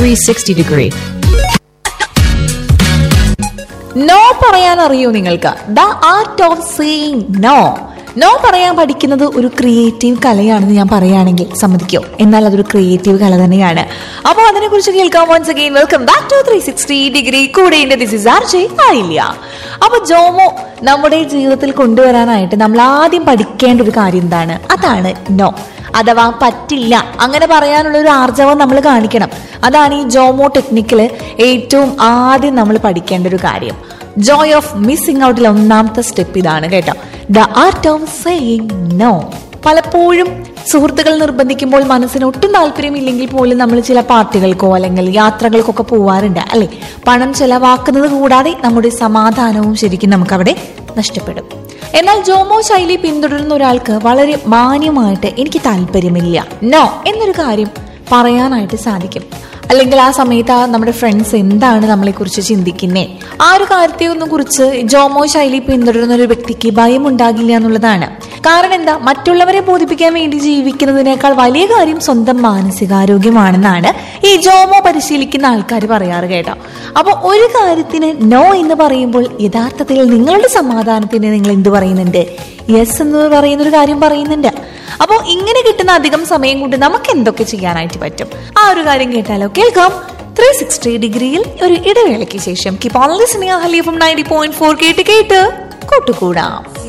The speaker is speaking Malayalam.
360 degree. നോ പറയാൻ അറിയൂ നിങ്ങൾക്ക് the art of seeing no no പറയാൻ പഠിക്കുന്നത് ഒരു ക്രിയേറ്റീവ് കലയാണെന്ന് ഞാൻ പറയുകയാണെങ്കിൽ സമ്മതിക്കോ എന്നാൽ അതൊരു ക്രിയേറ്റീവ് കല തന്നെയാണ് അപ്പോൾ അതിനെ കുറിച്ച് കേൾക്കാം once again welcome back to three sixty degree കൂടെ ദിസ് ഇസ് ആർ ജെ ആയില്ല അപ്പൊ ജോമോ നമ്മുടെ ജീവിതത്തിൽ കൊണ്ടുവരാനായിട്ട് നമ്മൾ ആദ്യം പഠിക്കേണ്ട ഒരു കാര്യം എന്താണ് അതാണ് നോ അഥവാ പറ്റില്ല അങ്ങനെ പറയാനുള്ള ഒരു ആർജവം നമ്മൾ കാണിക്കണം അതാണ് ഈ ജോമോ ടെക്നിക്കില് ഏറ്റവും ആദ്യം നമ്മൾ പഠിക്കേണ്ട ഒരു കാര്യം ജോയ് ഓഫ് മിസ്സിംഗ് ഔട്ടിൽ ഒന്നാമത്തെ സ്റ്റെപ്പ് ഇതാണ് കേട്ടോ the art of saying no പലപ്പോഴും സുഹൃത്തുക്കൾ നിർബന്ധിക്കുമ്പോൾ മനസ്സിന് ഒട്ടും താല്പര്യമില്ലെങ്കിൽ പോലും നമ്മൾ ചില പാർട്ടികൾക്കോ അല്ലെങ്കിൽ യാത്രകൾക്കൊക്കെ പോവാറുണ്ട് അല്ലെ പണം ചെലവാക്കുന്നത് കൂടാതെ നമ്മുടെ സമാധാനവും ശരിക്കും നമുക്ക് അവിടെ നഷ്ടപ്പെടും എന്നാൽ ജോമോ ശൈലി പിന്തുടരുന്ന ഒരാൾക്ക് വളരെ മാന്യമായിട്ട് എനിക്ക് താല്പര്യമില്ല നോ എന്നൊരു കാര്യം പറയാനായിട്ട് സാധിക്കും അല്ലെങ്കിൽ ആ സമയത്ത് ആ നമ്മുടെ ഫ്രണ്ട്സ് എന്താണ് നമ്മളെ കുറിച്ച് ചിന്തിക്കുന്നേ ആ ഒരു കാര്യത്തെ ഒന്നും കുറിച്ച് ജോമോ ശൈലി പിന്തുടരുന്ന ഒരു വ്യക്തിക്ക് ഭയം ഉണ്ടാകില്ല എന്നുള്ളതാണ് കാരണം എന്താ മറ്റുള്ളവരെ ബോധിപ്പിക്കാൻ വേണ്ടി ജീവിക്കുന്നതിനേക്കാൾ വലിയ കാര്യം സ്വന്തം മാനസികാരോഗ്യമാണെന്നാണ് ഈ ജോമോ പരിശീലിക്കുന്ന ആൾക്കാർ പറയാറ് കേട്ടോ അപ്പോൾ ഒരു കാര്യത്തിന് നോ എന്ന് പറയുമ്പോൾ യഥാർത്ഥത്തിൽ നിങ്ങളുടെ സമാധാനത്തിന് നിങ്ങൾ എന്ത് പറയുന്നുണ്ട് യെസ് എന്ന് പറയുന്ന ഒരു കാര്യം പറയുന്നുണ്ട് അപ്പോൾ ഇങ്ങനെ കിട്ടുന്ന അധികം സമയം കൊണ്ട് നമുക്ക് എന്തൊക്കെ ചെയ്യാനായിട്ട് പറ്റും ആ ഒരു കാര്യം കേട്ടാലോ കേൾക്കാം ത്രീ സിക്സ്റ്റി ഡിഗ്രിയിൽ ഒരു ഇടവേളയ്ക്ക് ശേഷം കീപ് ഓൺ ലിസണിംഗ് ഹലിയപ്പം നയൻറ്റി പോയിന്റ് ഫോർ കേട്ട് കേട്ട് കൂട്ടുകൂടാം